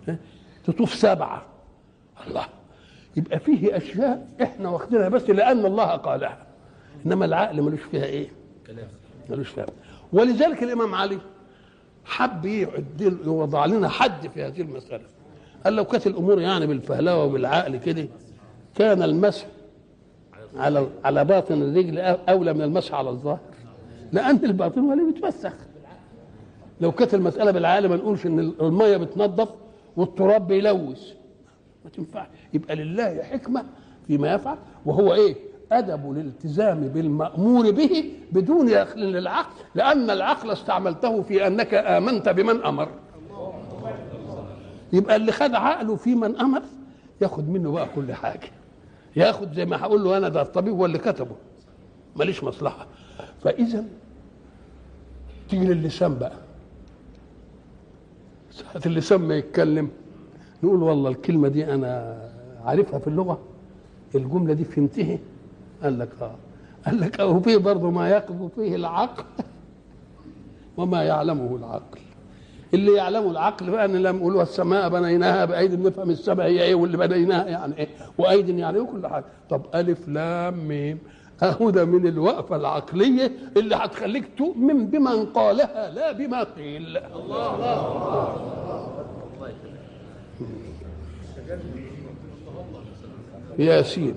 ها؟ تطوف سبعة الله يبقى فيه أشياء إحنا واخدينها بس لأن الله قالها إنما العقل ملوش فيها إيه ملوش فيها ولذلك الإمام علي حب يعدل يوضع لنا حد في هذه المسألة قال لو كانت الأمور يعني بالفهلوة وبالعقل كده كان المسح على على باطن الرجل أولى من المسح على الظاهر لأن الباطن هو اللي بيتوسخ لو كانت المسألة بالعقل ما نقولش إن المية بتنظف والتراب بيلوث ما تنفعش يبقى لله حكمة فيما يفعل وهو إيه أدب الالتزام بالمأمور به بدون دخل للعقل لأن العقل استعملته في أنك آمنت بمن أمر يبقى اللي خد عقله في من أمر ياخد منه بقى كل حاجة ياخد زي ما هقول له أنا ده الطبيب هو اللي كتبه ماليش مصلحة فإذا تيجي للسان بقى ساعة اللسان ما يتكلم نقول والله الكلمة دي أنا عارفها في اللغة الجملة دي فهمتها قال لك اه قال لك اه فيه برضه ما يقف فيه العقل وما يعلمه العقل اللي يعلمه العقل بقى ان لما نقول السماء بنيناها بايد نفهم السماء هي ايه واللي بنيناها يعني ايه وايد يعني ايه وكل حاجه طب الف لام ميم اهو ده من الوقفه العقليه اللي هتخليك تؤمن بمن قالها لا بما قيل ياسين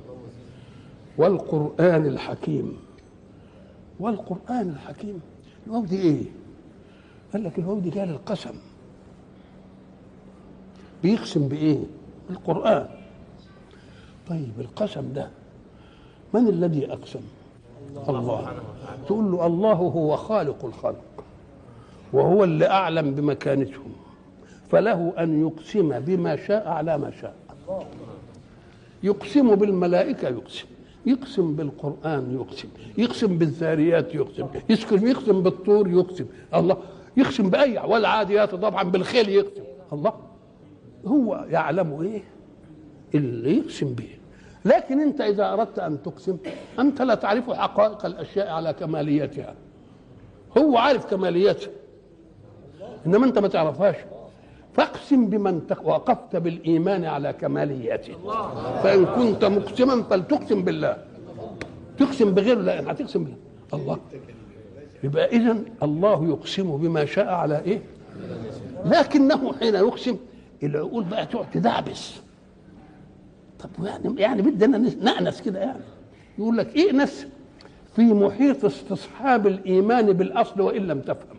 والقرآن الحكيم والقرآن الحكيم الواو دي ايه؟ قال لك الواو دي جايه للقسم بيقسم بايه؟ القرآن طيب القسم ده من الذي أقسم؟ الله تقول له الله هو خالق الخلق وهو اللي أعلم بمكانتهم فله أن يقسم بما شاء على ما شاء يقسم بالملائكة يقسم يقسم بالقرآن يقسم يقسم بالذاريات يقسم يقسم يقسم بالطور يقسم الله يقسم بأي والعاديات طبعا بالخيل يقسم الله هو يعلم ايه اللي يقسم به لكن انت اذا اردت ان تقسم انت لا تعرف حقائق الاشياء على كماليتها هو عارف كماليتها انما انت ما تعرفهاش فاقسم بمن وقفت بالايمان على كماليته فان كنت مقسما فلتقسم بالله تقسم بغيره لا هتقسم بالله الله يبقى اذا الله يقسم بما شاء على ايه لكنه حين يقسم العقول بقى تقعد تدعبس طب يعني يعني بدنا نأنس كده يعني يقول لك ائنس في محيط استصحاب الايمان بالاصل وان لم تفهم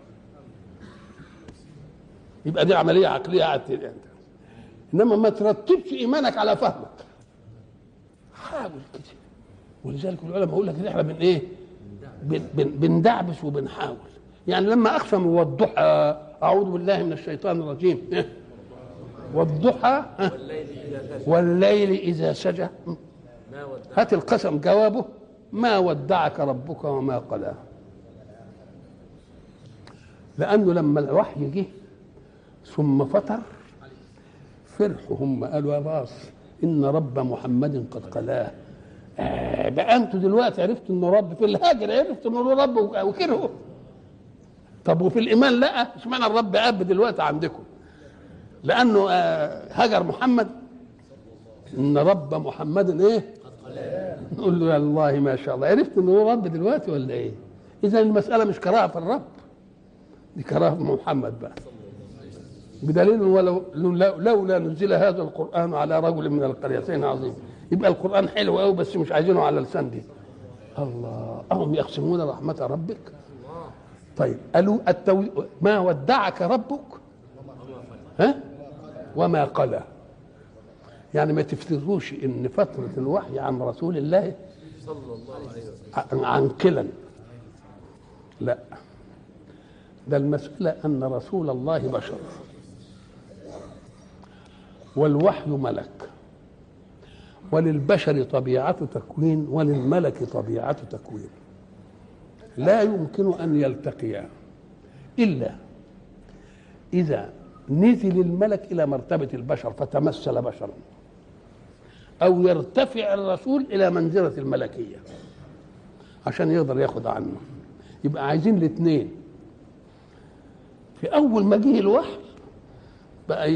يبقى دي عمليه عقليه قاعد انما ما ترتبش ايمانك على فهمك حاول كده ولذلك العلماء يقول لك احنا من ايه بن بن بندعبس وبنحاول يعني لما اقسم والضحى اعوذ بالله من الشيطان الرجيم والضحى والليل اذا سجى هات القسم جوابه ما ودعك ربك وما قلاه لانه لما الوحي جه ثم فتر فرحوا هم قالوا يا باص ان رب محمد قد قلاه آه بقى انتوا دلوقتي عرفتوا انه رب في الهاجر عرفتوا انه رب وكرهوا طب وفي الايمان لا اشمعنى الرب اب دلوقتي عندكم لانه آه هاجر محمد ان رب محمد ايه نقول له يا الله ما شاء الله عرفت انه هو رب دلوقتي ولا ايه اذا المساله مش كراهه في الرب دي كراهه في محمد بقى بدليل ولو لولا نزل هذا القران على رجل من القريتين عظيم يبقى القران حلو قوي بس مش عايزينه على لسان دي الله اهم يقسمون رحمه ربك طيب قالوا التو... ما ودعك ربك ها وما قلى يعني ما تفتكروش ان فتره الوحي عن رسول الله صلى الله عليه وسلم عن كلا لا ده المسألة أن رسول الله بشر والوحي ملك وللبشر طبيعة تكوين وللملك طبيعة تكوين لا يمكن أن يلتقيا إلا إذا نزل الملك إلى مرتبة البشر فتمثل بشرا أو يرتفع الرسول إلى منزلة الملكية عشان يقدر ياخد عنه يبقى عايزين الاثنين في أول ما جه الوحي بقى